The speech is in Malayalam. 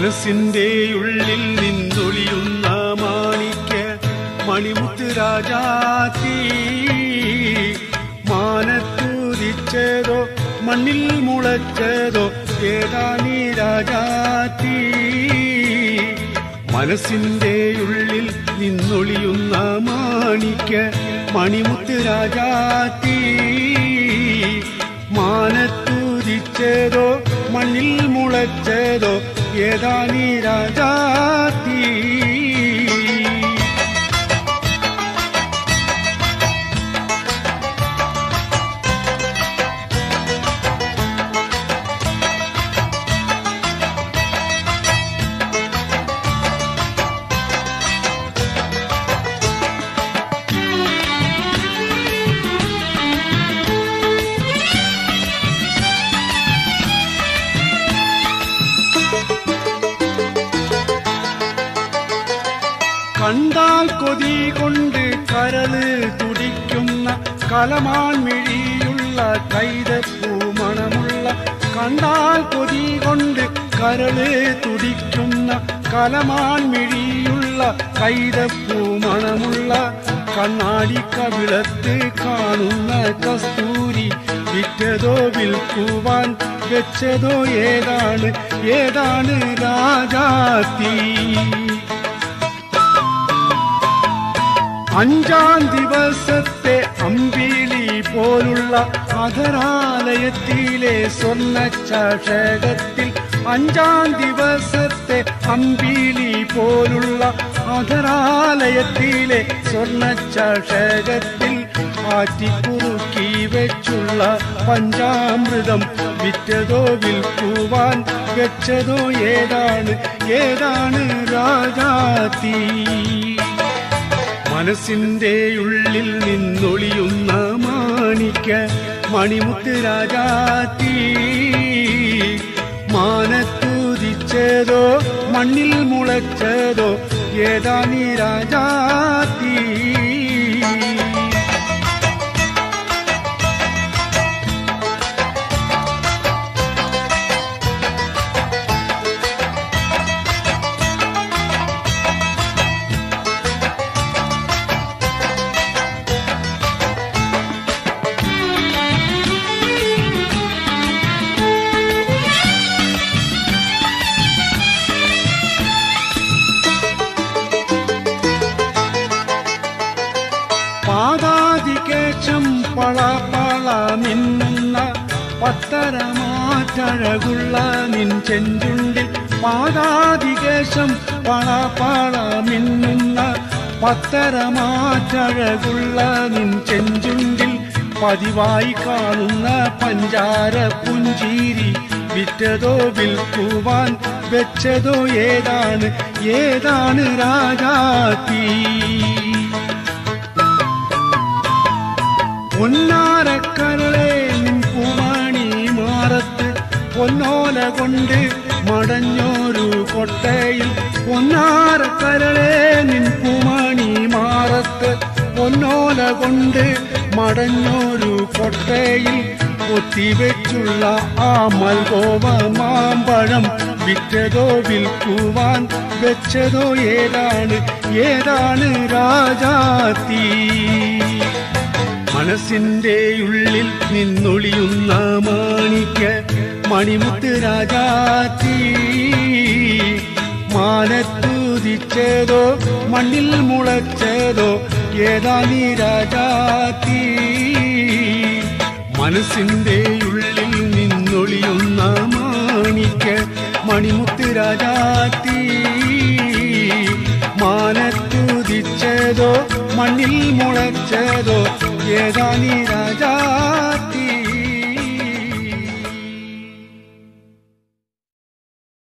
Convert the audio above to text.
മനസ്സിന്റെ ഉള്ളിൽ നിന്നൊളിയുന്ന മാണിക്യ മണിമുത്ത് രാജാത്തി മാനത്തുദിച്ചതോ മണ്ണിൽ മുളച്ചതോ ഏതാനീ രാജാത്തി മനസ്സിന്റെ ഉള്ളിൽ നിന്നൊളിയുന്ന മാണിക്യ മണിമുത്ത് രാജാത്തി മാനത്തുദിച്ചതോ മണ്ണിൽ മുളച്ചതോ ഏതാനീ രാജാത്തി കണ്ടാൽ കൊതി കൊണ്ട് കരള് തുടിക്കുന്ന കലമാൻ മിഴിയുള്ള കൈതപ്പൂ മണമുള്ള കണ്ടാൽ കൊതി കൊണ്ട് കരള് തുടിക്കുന്ന കലമാൻ മിഴിയുള്ള കൈതപ്പൂ മണമുള്ള കണ്ണാടി കവിളത്ത് കാണുന്ന കസ്തൂരി വിറ്റതോ വിൽക്കുവാൻ വെച്ചതോ ഏതാണ് ഏതാണ് രാജാത്തി അഞ്ചാം ദിവസത്തെ അമ്പിളി പോലുള്ള അധരാലയത്തിലെ സ്വർണ്ണ ചഷകത്തിൽ അഞ്ചാം ദിവസത്തെ അമ്പിളി പോലുള്ള അധരാലയത്തിലെ സ്വർണ്ണ ചഷകത്തിൽ ആറ്റിക്കുറുക്കി വെച്ചുള്ള പഞ്ചാമൃതം വിറ്റതോ വിൽക്കുവാൻ വെച്ചതോ ഏതാണ് ഏതാണ് രാജാത്തി മനസ്സിന്റെ ഉള്ളിൽ നിന്നൊളിയുന്ന മാണിക്ക മണിമുത്ത് രാജാത്തി മാനത്തുദിച്ചതോ മണ്ണിൽ മുളച്ചതോ ഏതാ നീ രാജാത്തി പാതാതികേശം പള പള മിന്നുന്ന പത്തരമാറ്റഴകുള്ള നിൻ ചെഞ്ചുണ്ടിൽ പാതാതികേശം പള പള മിന്നുന്ന പത്തരമാറ്റഴകുള്ള നിൻ ചെഞ്ചുണ്ടിൽ പതിവായി കാണുന്ന പഞ്ചാര പുഞ്ചീരി വിറ്റതോ വിൽക്കുവാൻ വെച്ചതോ ഏതാണ് ഏതാണ് രാജാത്തി പൊന്നാരക്കരളെ നിൻ പൂമാണി മാറത്ത് പൊന്നോല കൊണ്ട് മടഞ്ഞോരു കൊട്ടയിൽ പൊന്നാരക്കരളെ നിൻ പൂമാണി മാറത്ത് പൊന്നോല കൊണ്ട് മടഞ്ഞോരു കൊട്ടയിൽ കൊത്തിവെച്ചുള്ള ആ മൽഗോവ മാമ്പഴം വിറ്റതോ വിൽക്കുവാൻ വെച്ചതോ ഏതാണ് ഏതാണ് രാജാത്തി മനസ്സിന്റെ ഉള്ളിൽ നിന്നൊളിയുന്ന മാണിക്ക മണിമുത്ത് രാജാത്തി മാനത്തുദിച്ചതോ മണ്ണിൽ മുളച്ചതോ ഏതാ നീ രാജാത്തി മനസ്സിന്റെ ഉള്ളിൽ നിന്നൊളിയുന്ന മാണിക്ക മണിമുത്ത് രാജാത്തി മാനത്തുദിച്ചതോ മണ്ണിൽ മുളച്ചതോ ഏതാ നീ രാജാത്തി